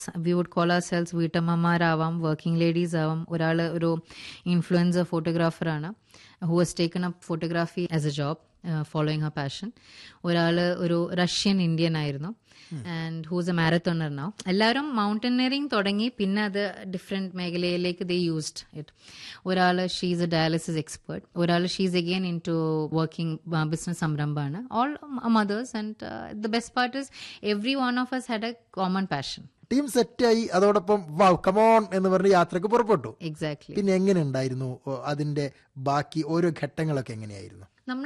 V would call ourselves വീട്ടമ്മമാരാവാം working ladies ആവാം ഒരാൾ ഒരു ഇൻഫ്ലുവൻസർ ഫോട്ടോഗ്രാഫറാണ് who has taken up photography as a job following her passion ഒരാൾ ഒരു റഷ്യൻ ഇന്ത്യൻ ആയിരുന്നു and who's a marathoner now എല്ലാവരും മൗണ്ടനറിങ് തുടങ്ങി പിന്നെ അത് ഡിഫറെന്റ് മേഖലയിലേക്ക് ദേ യൂസ്ഡ് ഇറ്റ് ഒരാൾ ഷീസ് എ ഡയാലിസിസ് എക്സ്പേർട്ട് ഒരാൾ she's again into working business സംരംഭമാണ് all mothers and the best part is every one of us had a common passion team സെറ്റായി അതോടൊപ്പം വാവ് come on എന്ന് പറഞ്ഞ് യാത്രക്ക് പുറപ്പെട്ടു exactly പിന്നെ എങ്ങനെ ഉണ്ടായിരുന്നു ഓ, അതിന്റെ ബാക്കി ഓരോ ഘട്ടങ്ങളൊക്കെ എങ്ങനെയായിരുന്നു നമ്മൾ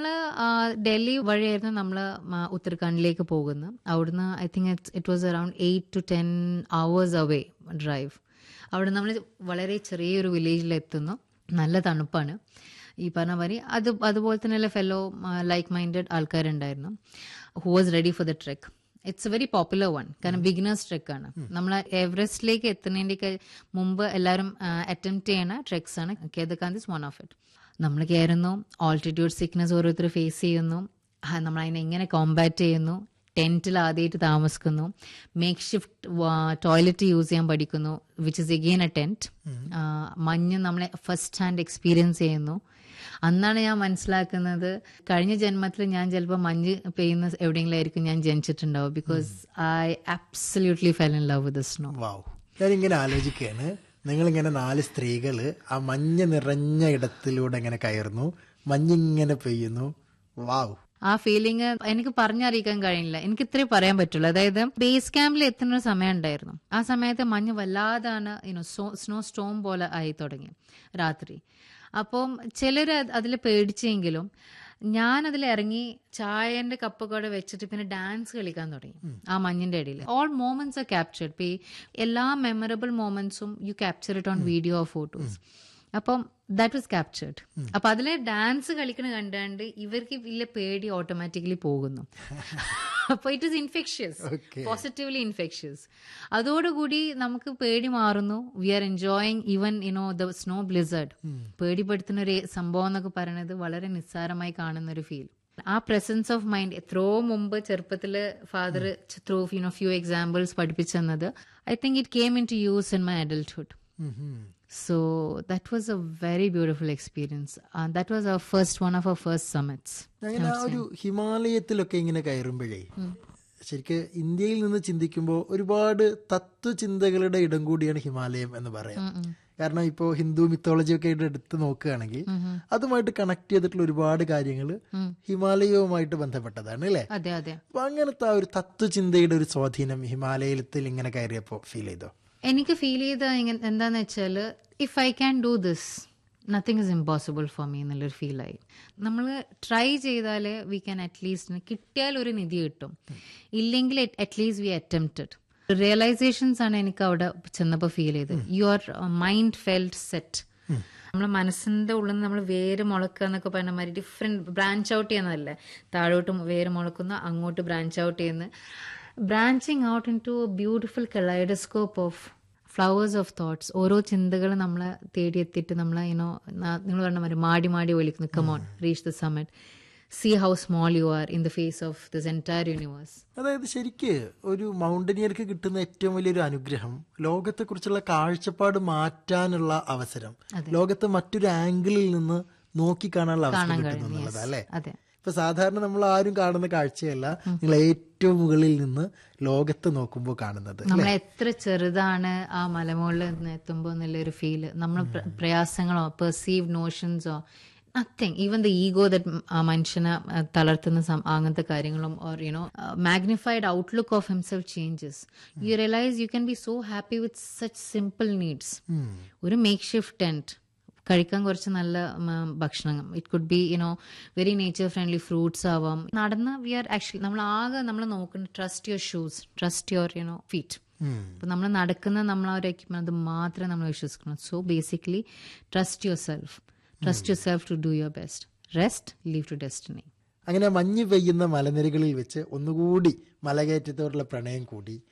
ഡൽഹി വഴിയായിരുന്നു നമ്മൾ ഉത്തരാഖണ്ഡിലേക്ക് പോകുന്നത് അവിടുന്ന് I think it was around eight to ten hours away drive അവിടെ നമ്മൾ വളരെ ചെറിയൊരു വില്ലേജിൽ എത്തുന്നു നല്ല തണുപ്പാണ് ഈ പറഞ്ഞ മാതിരി അത് അതുപോലെ തന്നെയുള്ള ഫെല്ലോ ലൈക്ക് മൈൻഡഡ് ആൾക്കാരുണ്ടായിരുന്നു who was ready for the trek it's a very popular one കാരണം ബിഗിനേഴ്സ് ട്രെക്ക് ആണ് നമ്മൾ എവറസ്റ്റിലേക്ക് എത്തുന്നതിന്റെ മുമ്പ് എല്ലാവരും അറ്റംപ്റ്റ് ചെയ്യണ ട്രെക്സ് ആണ് Kedarkantha is one of it നമ്മൾ കയറുന്നു ഓൾട്ടിറ്റ്യൂഡ് സിക്നസ് ഓരോരുത്തർ ഫേസ് ചെയ്യുന്നു ആ, നമ്മൾ അതിനെ എങ്ങനെ കോമ്പാറ്റ് ചെയ്യുന്നു ടെന്റിൽ ആദ്യമായിട്ട് താമസിക്കുന്നു മേക്ക് ഷിഫ്റ്റ് ടോയ്ലറ്റ് യൂസ് ചെയ്യാൻ പഠിക്കുന്നു which is again a tent മഞ്ഞ് നമ്മളെ ഫസ്റ്റ് ഹാൻഡ് എക്സ്പീരിയൻസ് ചെയ്യുന്നു അന്നാണ് ഞാൻ മനസ്സിലാക്കുന്നത് കഴിഞ്ഞ ജന്മത്തിൽ ഞാൻ ചിലപ്പോൾ മഞ്ഞ് പെയ്യുന്ന എവിടെയെങ്കിലായിരിക്കും ഞാൻ ജനിച്ചിട്ടുണ്ടാവും because I absolutely fell in love with snow wow ഞാനിങ്ങനെ ആലോചിക്കുകയാണ് നിങ്ങളിങ്ങനെ നാല് സ്ത്രീകള് ആ മഞ്ഞ നിറഞ്ഞ ഇടത്തിലൂടെ ഇങ്ങനെ കയറുന്നു മഞ്ഞിങ്ങനെ പെയ്യുന്നു വാവ് ആ ഫീലിംഗ് എനിക്ക് പറഞ്ഞറിയിക്കാൻ കഴിയില്ല എനിക്ക് ഇത്രേ പറയാൻ പറ്റുള്ളൂ അതായത് ബേസ് ക്യാമ്പിൽ എത്തുന്ന ഒരു സമയം ഉണ്ടായിരുന്നു ആ സമയത്ത് മഞ്ഞ് വല്ലാതാണ് യുനോ സ്നോ സ്റ്റോം പോലെ ആയി തുടങ്ങി രാത്രി അപ്പം ചിലർ അതിൽ പേടിച്ചെങ്കിലും ഞാൻ അതിൽ ഇറങ്ങി ചായന്റെ കപ്പൊക്കെ അവിടെ വെച്ചിട്ട് പിന്നെ ഡാൻസ് കളിക്കാൻ തുടങ്ങി ആ മഞ്ഞിന്റെ ഇടയിൽ ഓൾ മോമെന്റ്സ് ആർ ക്യാപ്ചർഡ് ഇപ്പൊ ഈ എല്ലാ മെമ്മറബിൾ മോമെന്റ്സും you capture it on video or photos അപ്പം ദാറ്റ് വാസ് ക്യാപ്ചേർഡ് അപ്പൊ അതിലെ ഡാൻസ് കളിക്കണ കണ്ടാണ്ട് ഇവർക്ക് വലിയ പേടി ഓട്ടോമാറ്റിക്കലി പോകുന്നു അപ്പൊ it is infectious positively infectious അതോടുകൂടി നമുക്ക് പേടി മാറുന്നു we are enjoying even you know the snow blizzard പേടിപ്പെടുത്തുന്ന ഒരു സംഭവം എന്നൊക്കെ പറയുന്നത് വളരെ നിസ്സാരമായി കാണുന്ന ഒരു ഫീൽ ആ പ്രസൻസ് ഓഫ് മൈൻഡ് എത്രയോ മുമ്പ് ചെറുപ്പത്തില് father through you know few examples പഠിപ്പിച്ചെന്നത് I think it came into use in my adulthood So that was a very beautiful experience. Uh, that was our first one of our first summits. അങ്ങനെ ആ ഒരു ഹിമാലയത്തിലൊക്കെ ഇങ്ങനെ കയറുമ്പോഴേ ശരിക്ക് ഇന്ത്യയിൽ നിന്ന് ചിന്തിക്കുമ്പോൾ ഒരുപാട് തത്വചിന്തകളുടെ ഇടം കൂടിയാണ് ഹിമാലയം എന്ന് പറയാം കാരണം ഇപ്പോൾ ഹിന്ദു മിത്തോളജി ഒക്കെ ആയിട്ട് എടുത്ത് നോക്കുകയാണെങ്കിൽ അതുമായിട്ട് കണക്ട് ചെയ്തിട്ടുള്ള ഒരുപാട് കാര്യങ്ങൾ ഹിമാലയവുമായിട്ട് ബന്ധപ്പെട്ടതാണ് അല്ലേ അതെ അതെ അപ്പൊ അങ്ങനത്തെ ആ ഒരു തത്വചിന്തയുടെ ഒരു സ്വാധീനം ഹിമാലയത്തിൽ ഇങ്ങനെ കയറിയപ്പോ ഫീൽ ചെയ്തോ എനിക്ക് ഫീൽ ചെയ്ത ഇങ്ങ- എന്താന്ന് വെച്ചാൽ if I can do this nothing is impossible for me എന്നുള്ളൊരു ഫീലായി നമ്മൾ ട്രൈ ചെയ്താൽ വി ക്യാൻ അറ്റ്ലീസ്റ്റ് കിട്ടിയാൽ ഒരു നിധി കിട്ടും ഇല്ലെങ്കിൽ അറ്റ്ലീസ്റ്റ് വി അറ്റംപ്റ്റഡ് റിയലൈസേഷൻസ് ആണ് എനിക്ക് അവിടെ ചെന്നപ്പോൾ ഫീൽ ചെയ്തത് യുവർ മൈൻഡ് ഫെൽറ്റ് സെറ്റ് നമ്മളെ മനസ്സിന്റെ ഉള്ളിൽ നിന്ന് നമ്മൾ വേര് മുളക്കുക എന്നൊക്കെ പറഞ്ഞ മാതിരി ഡിഫറെന്റ് ബ്രാഞ്ച് ഔട്ട് ചെയ്യുന്നതല്ലേ താഴോട്ട് വേര് മുളക്കുന്ന അങ്ങോട്ട് ബ്രാഞ്ച് ഔട്ട് ചെയ്യുന്ന branching out into beautiful kaleidoscope of flowers of thoughts ഓരോ ചിന്തകൾ നമ്മളെ തേടിയെത്തിയിട്ട് നമ്മളെ യുനോ നിങ്ങൾ പറഞ്ഞ മാതിരി മാടി മാടി ഒലിക്കുന്നു come on reach the summit see how small you are in the face of this entire universe അതായത് ശരിക്ക് ഒരു മൗണ്ടനിയർക്ക് കിട്ടുന്ന ഏറ്റവും വലിയൊരു അനുഗ്രഹം ലോകത്തെക്കുറിച്ചുള്ള കാഴ്ചപ്പാട് മാറ്റാനുള്ള അവസരം ലോകത്തെ മറ്റൊരു ആംഗിളിൽ നിന്ന് നോക്കി കാണാനുള്ള അവസരം കിട്ടുന്നു എന്നുള്ളതാ അല്ലേ അതെ ഇപ്പൊ സാധാരണ നമ്മൾ ആരും കാണുന്ന കാഴ്ചയല്ല നിങ്ങൾ ഏറ്റവും മുകളിൽ നിന്ന് ലോകത്ത് നോക്കുമ്പോൾ കാണുന്നത് നമ്മൾ എത്ര ചെറുതാണ് ആ മലമുകളിൽ നിന്ന് എത്തുമ്പോൾ എന്നുള്ളൊരു ഫീല് നമ്മൾ പ്ര- പ്രയാസങ്ങളോ പെർസീവ് നോഷൻസോ nothing even the ego that മനുഷ്യനെ ആ, തളർത്തുന്ന സം- അങ്ങനത്തെ കാര്യങ്ങളും or you know magnified outlook of himself changes you realise you can be so happy with such simple needs ഒരു മേക്ക് ഷിഫ്റ്റ് ടെൻറ്റ് കഴിക്കാൻ കുറച്ച് നല്ല ഉം, ഭക്ഷണം it could be you know very nature friendly fruits ആവാം നടന്ന് വി ആർ ആക്ച്വലി നമ്മൾ ആകെ നമ്മൾ നോക്കുന്നത് trust your shoes trust your you know feet അപ്പൊ നമ്മൾ നടക്കുന്ന നമ്മൾ ആ ഒരു equipment, അത് മാത്രമേ നമ്മൾ വിശ്വസിക്കണം so basically trust yourself trust yourself to do your best rest leave to destiny അങ്ങനെ മഞ്ഞ് പെയ്യുന്ന മലനിരകളിൽ വെച്ച് ഒന്നുകൂടി മലകയറ്റത്തോടുള്ള പ്രണയം കൂടി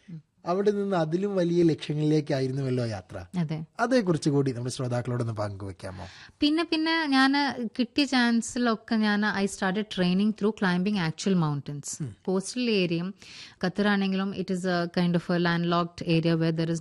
അവിടെ നിന്ന് അതിലും വലിയ ലക്ഷ്യങ്ങളിലേക്കായിരുന്നുവല്ലോ യാത്ര അതെ അതേക്കുറിച്ച് കൂടി നമ്മുടെ ശ്രോതാക്കളോടൊന്ന് പങ്കുവെക്കാമോ പിന്നെ പിന്നെ ഞാൻ കിട്ടിയ ചാൻസിലൊക്കെ ഞാൻ I start training through climbing actual mountains coastal ഏരിയയും ഖത്തറാണെങ്കിലും it is a kind of a landlocked area where there is